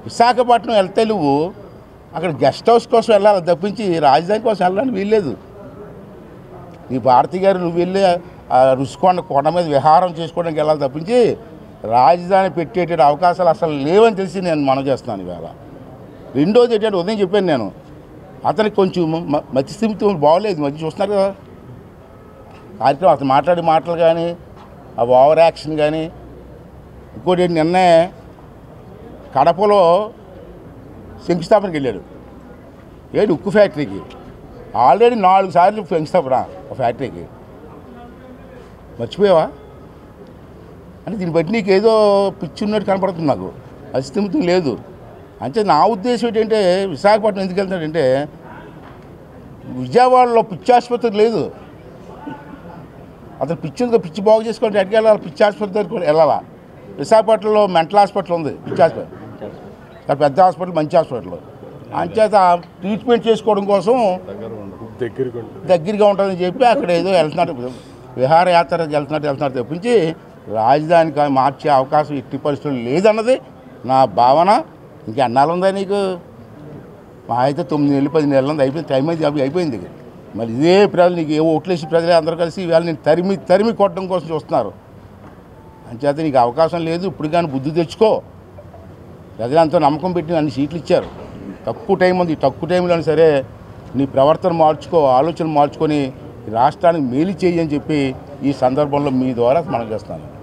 విశాఖపట్నం వెళ్తే నువ్వు అక్కడ గెస్ట్ హౌస్ కోసం వెళ్ళాలి తప్పించి రాజధాని కోసం వెళ్ళడానికి వీల్లేదు నీ భారతి గారు నువ్వు వెళ్ళి ఆ రుషికొండ కొండ మీద విహారం చేసుకోవడానికి వెళ్ళాలి తప్పించి రాజధాని పెట్టేట అవకాశాలు అసలు లేవని తెలిసి నేను మనం చేస్తున్నాను ఇవాళ రెండోది ఏంటంటే ఉదయం చెప్పాను నేను అతనికి కొంచెం మ- మతి స్థిమితం బాగోలేదు మధ్య చూస్తున్నారు కదా కార్యక్రమం అతను మాట్లాడే మాటలు కానీ ఆ ఓవర్ యాక్షన్ కానీ ఇంకోటి ఏంటి నిన్నే కడపలో శంకుస్థాపనకి వెళ్ళాడు ఏడు ఉక్కు ఫ్యాక్టరీకి ఆల్రెడీ నాలుగు సార్లు శంకుస్థాపన ఆ ఫ్యాక్టరీకి మర్చిపోయావా అంటే దీన్ని బట్టి నీకు ఏదో పిచ్చి ఉన్నట్టు కనపడుతుంది నాకు అస్థిమితం లేదు అంటే నా ఉద్దేశం ఏంటంటే విశాఖపట్నం ఎందుకు వెళ్తాడంటే విజయవాడలో పిచ్చి ఆసుపత్రి లేదు అతను పిచ్చి ఉందిగా పిచ్చి బాగు చేసుకోండి ఎక్కడికి వెళ్ళాలి పిచ్చి ఆసుపత్రి దగ్గరికి కూడా వెళ్ళాలా విశాఖపట్నంలో మెంటల్ హాస్పిటల్ ఉంది పిచ్చి హాస్పిటల్ చాలా పెద్ద హాస్పిటల్ మంచి హాస్పిటల్ అంచేత ట్రీట్మెంట్ చేసుకోవడం కోసం దగ్గరికి ఉంటుంది దగ్గరగా ఉంటుందని చెప్పి అక్కడ ఏదో వెళ్తున్నట్టు విహారయాత్రకు వెళ్తున్నట్టు వెళ్తున్నట్టు తప్పించి రాజధానికి మార్చే అవకాశం ఎట్టి పరిస్థితులు లేదన్నది నా భావన ఇంకా ఎన్నాళ్ళు ఉందా నీకు మా అయితే తొమ్మిది నెలలు పది నెలలు ఉంది అయిపోయింది టైం అయితే అవి అయిపోయింది మరి ఇదే ప్రజలు నీకు ఏ ఓట్లేసి ప్రజలే అందరూ కలిసి ఇవాళ నేను తరిమి తరిమి కొట్టడం కోసం చూస్తున్నారు అంచేత నీకు అవకాశం లేదు ఇప్పుడు కానీ బుద్ధి తెచ్చుకో ప్రజలంతా నమ్మకం పెట్టి అన్ని సీట్లు ఇచ్చారు తక్కువ టైం ఉంది ఈ తక్కువ టైంలో సరే నీ ప్రవర్తన మార్చుకో ఆలోచన మార్చుకొని ఈ రాష్ట్రానికి మేలు చేయి అని చెప్పి ఈ సందర్భంలో మీ ద్వారా మనం చేస్తాను